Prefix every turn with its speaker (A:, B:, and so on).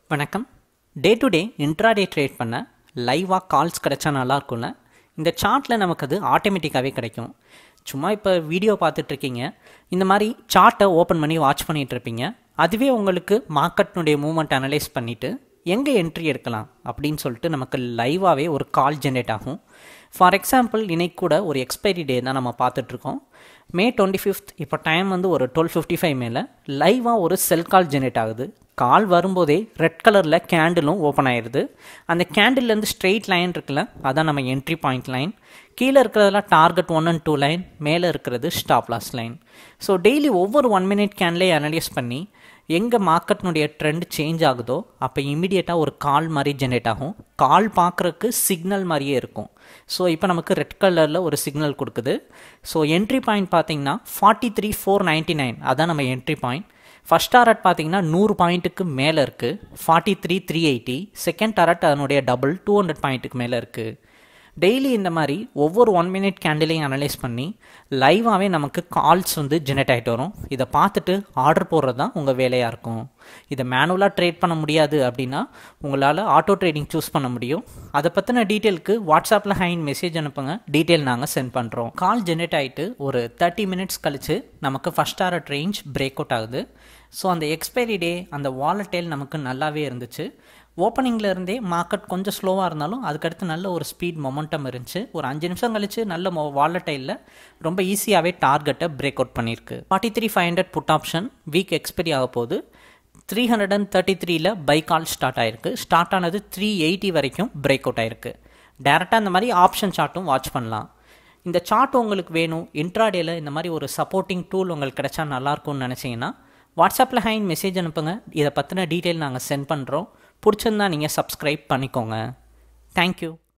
A: வணக்கம் day to day intraday trade பண்ண லைவாக கால்ஸ் கிடைச்சா நல்லா இருக்கும்ல இந்த சார்ட்டில் நமக்கு அது ஆட்டோமேட்டிக்காகவே கிடைக்கும் சும்மா இப்போ வீடியோ பார்த்துட்ருக்கீங்க இந்த மாதிரி சார்ட்டை ஓப்பன் பண்ணி வாட்ச் பண்ணிகிட்டு இருப்பீங்க அதுவே உங்களுக்கு மார்க்கெட்னுடைய மூவ்மெண்ட் அனலைஸ் பண்ணிவிட்டு எங்கே என்ட்ரி எடுக்கலாம் அப்படின்னு சொல்லிட்டு நமக்கு லைவாகவே ஒரு கால் ஜென்ரேட் ஆகும் ஃபார் எக்ஸாம்பிள் இன்னைக்கு கூட ஒரு எக்ஸ்பைரி டே தான் நம்ம பார்த்துட்ருக்கோம் மே டுவெண்ட்டி ஃபிஃப்த் இப்போ டைம் வந்து ஒரு டுவெல் ஃபிஃப்டி ஃபைவ் மேலே லைவாக ஒரு செல் கால் ஜென்ரேட் ஆகுது கால் வரும்போதே ரெட் கலரில் கேண்டிலும் ஓப்பன் ஆயிடுது அந்த கேண்டில்லேருந்து ஸ்ட்ரெயிட் லைன் இருக்குல்ல அதான் நம்ம என்ட்ரி பாயிண்ட் லைன் கீழே இருக்கிறதெல்லாம் target one and two line மேலே இருக்கிறது stop loss line so daily ஒவ்வொரு ஒன் மினிட் கேன்லேயே அனலைஸ் பண்ணி எங்கே மார்க்கெட்னுடைய ட்ரெண்ட் சேஞ்ச் ஆகுதோ அப்போ இமிடியேட்டாக ஒரு கால் மாதிரி ஜென்ரேட் ஆகும் கால் பார்க்குறக்கு சிக்னல் மாதிரியே இருக்கும் ஸோ இப்போ நமக்கு ரெட் கலரில் ஒரு சிக்னல் கொடுக்குது ஸோ என்ட்ரி பாயிண்ட் பார்த்தீங்கன்னா forty three four ninety nine அதான் நம்ம என்ட்ரி பாயிண்ட் ஃபஸ்ட் டாரட் பார்த்தீங்கன்னா நூறு பாயிண்ட்டுக்கு மேலே இருக்குது forty three three eighty second target அதனுடைய டபுள் டூ ஹண்ட்ரட் பாயிண்ட்டுக்கு மேலே இருக்குது டெய்லி இந்த மாதிரி ஒவ்வொரு ஒன் மினிட் கேண்டிலையும் அனலைஸ் பண்ணி லைவாகவே நமக்கு கால்ஸ் வந்து ஜெனரேட் ஆகிட்டு வரும் இதை பார்த்துட்டு ஆர்டர் போடுறது தான் உங்கள் வேலையாக இருக்கும் இதை மேனுவலாக ட்ரேட் பண்ண முடியாது அப்படின்னா உங்களால் ஆட்டோ ட்ரேடிங் சூஸ் பண்ண முடியும் அதை பற்றின டீட்டெயிலுக்கு வாட்ஸ்அப்பில் ஹைன் மெசேஜ் அனுப்புங்க டீட்டெயில் நாங்கள் சென்ட் பண்ணுறோம் கால் ஜெனரேட் ஆகிட்டு ஒரு தேர்ட்டி மினிட்ஸ் கழித்து நமக்கு first target range break out ஆகுது ஸோ அந்த எக்ஸ்பைரி டே அந்த வாலட்டைல் நமக்கு நல்லாவே இருந்துச்சு ஓப்பனிங்கில் இருந்தே மார்க்கெட் கொஞ்சம் ஸ்லோவாக இருந்தாலும் அதுக்கடுத்து நல்ல ஒரு ஸ்பீட் மொமெண்டம் இருந்துச்சு ஒரு அஞ்சு நிமிஷம் கழிச்சு நல்ல மொ வாலட்டைலில் ரொம்ப ஈஸியாகவே டார்கெட்டை பிரேக் அவுட் பண்ணியிருக்கு forty three five hundred put option week expiry ஆக போகுது த்ரீ ஹண்ட்ரட் அண்ட் தேர்ட்டி த்ரீல பை கால் ஸ்டார்ட் ஆயிருக்கு ஸ்டார்ட் ஆனது த்ரீ எயிட்டி வரைக்கும் பிரேக் அவுட் ஆயிருக்கு டேரெக்டாக இந்த மாதிரி ஆப்ஷன் சார்ட்டும் வாட்ச் பண்ணலாம் இந்த சார்ட் உங்களுக்கு வேணும் இன்ட்ராடேல இந்த மாதிரி ஒரு சப்போர்ட்டிங் டூல் உங்களுக்கு கிடைச்சா நல்லாயிருக்கும்னு நினச்சிங்கன்னா வாட்ஸ்அப்பில் ஹைன் மெசேஜ் அனுப்புங்க இதை பற்றின டீட்டெயில் நாங்கள் சென்ட் பண்ணுறோம் பிடிச்சிருந்தா நீங்கள் சப்ஸ்கிரைப் பண்ணிக்கோங்க தேங்க்யூ